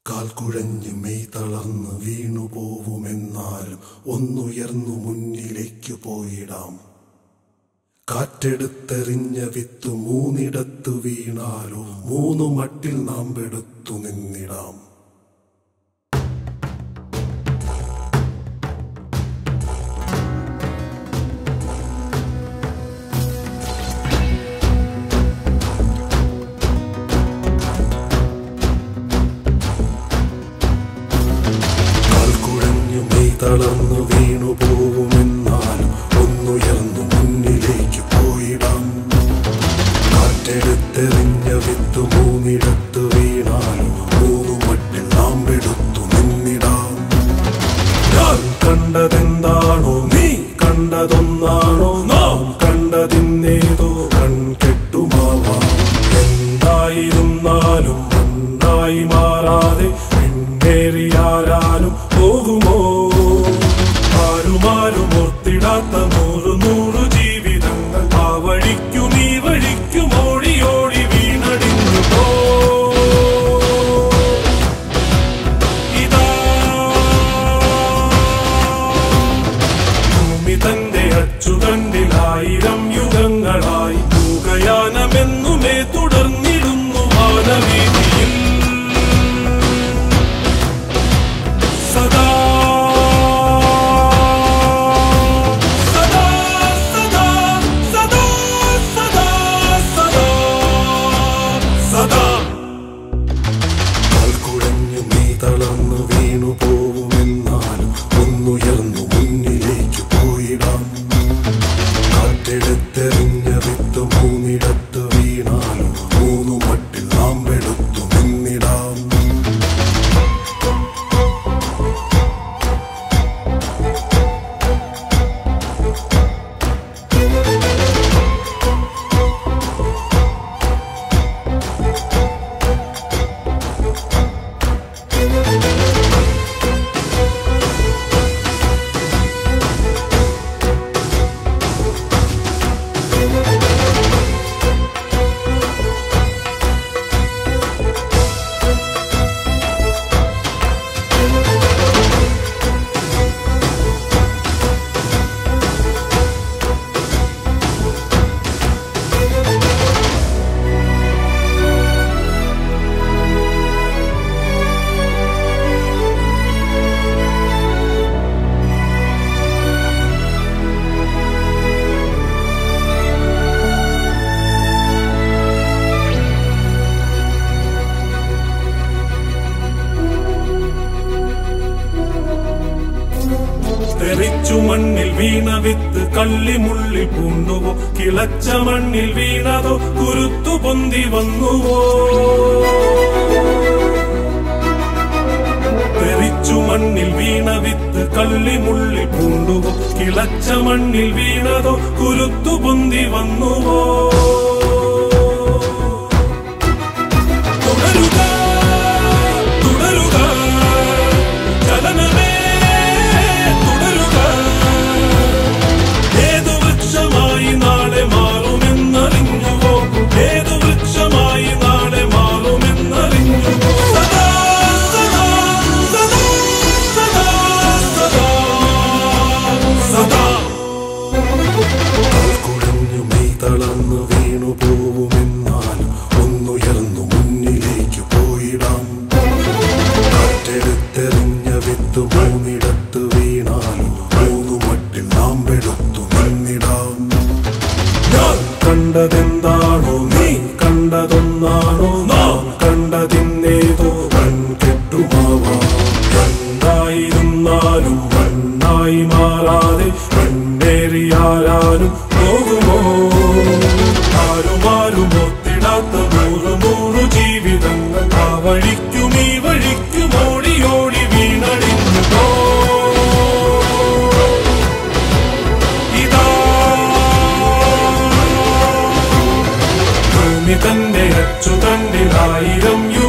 കാൽ കുഴഞ്ഞ് മെയ് തളർന്ന് വീണു പോവുമെന്നാലും ഒന്നുയർന്നു മുന്നിലേക്ക് പോയിടാം കാറ്റെടുത്തെറിഞ്ഞ വിത്ത് മൂന്നിടത്ത് വീണാലോ മൂന്നു മട്ടിൽ നാം പെടുത്തു നിന്നിടാം കാൽ കുഴഞ്ഞു മെയ് തളർന്നു വീണു പോവുമെന്നാലും ഒന്നുയർന്നു മുന്നിലേക്ക് പോയിടാം കാറ്റെടുത്തെറിഞ്ഞ വിത്ത് മൂന്നിടത്ത് വീണാലും മൂന്നു മട്ടിൽ നാം എടുത്തു നിന്നിടാം ഞാൻ കണ്ടതെന്താണോ നീ കണ്ടതൊന്നാണോ നാം കണ്ടതിന്നേതോ കൺകെട്ടുമാവാം എന്തായിരുന്നാലും മണ്ണായി മാറാതെ പിന്നേറിയാരാലും പോകുമോ ആരുമാരും ഓർത്തിടാത്ത നൂറു നൂറു ജീവിതങ്ങൾ ആ വഴിക്കും ഈ വഴിക്കും ഓടി ഓടി വീണടിഞ്ഞു പോ ഇതാ ഭൂമി തന്റെ അച്ചുതണ്ടിലായിരം യുഗങ്ങളായി മൂകയാനമെന്നുമേ തുടർന്നിടുന്നു മാനവീതിയിൽ സദാ സദാ സദാ സദാ സദാ സദാ സദാ കാൽ കുഴഞ്ഞു നീ തളർന്നു വീണു പോവുമെന്നാലും ഒന്നുയർന്നു മുന്നിലേക്ക് പോയിടാം കാറ്റെടുത്തെറിഞ്ഞ വിത്ത് മൂന്നിടത്ത് വീണാലും മൂന്നു മട്ടിൽ നാം എടുത്തു നിന്നിടാം തെറിച്ചു മണ്ണിൽ വീണ വിത്ത് കള്ളിമുള്ളിൽ പൂണ്ടുവോ കിളച്ച മണ്ണിൽ വീണതോ കുരുത്തു പൊന്തി വന്നുവോ തെറിച്ചു മണ്ണിൽ വീണ വിത്ത് കള്ളിമുള്ളിൽ പൂണ്ടുവോ കിളച്ച മണ്ണിൽ വീണതോ കുരുത്തു പൊന്തി വന്നുവോ തുടരുക തുടരുക ചലനമേ തുടരുക ഏതു വൃക്ഷമായി നാളെ മാറുമെന്നറിഞ്ഞുവോ ഏതു വൃക്ഷമായി നാളെ മാറുമെന്നറിഞ്ഞുവോ സദാ സദാ സദാ സദാ സദാ സദാ കാൽ കുഴഞ്ഞു മെയ് തളർന്നു വീണു പോവുമെന്നാലും ഒന്നുയർന്നു മുന്നിലേക്ക് പോയിടാം കാറ്റെടുത്തെറിഞ്ഞ വിത്ത് മൂന്നിടത്ത് വീണാലും മൂന്നു മട്ടിൽ നാം എടുത്തു നിന്നിടാം ഞാൻ കണ്ടതെന്താണോ നീ കണ്ടതൊന്നാണോ നാം കണ്ടതിന്നേതോ കൺകെട്ടുമാവാം എന്തായിരുന്നാലും മണ്ണായി മാറാതെ കണ്ണേറിയാരാനും പോകുമോ ആരുമാരും ഒത്തിടാത്ത നൂറു നൂറു ജീവിതങ്ങൾ ആ വഴിക്കും ഈ വഴിക്കും ഓടി ഓടി വീണടിഞ്ഞു പോ ഇതാ ഭൂമി തന്റെ അച്ചുതണ്ടിലായിരം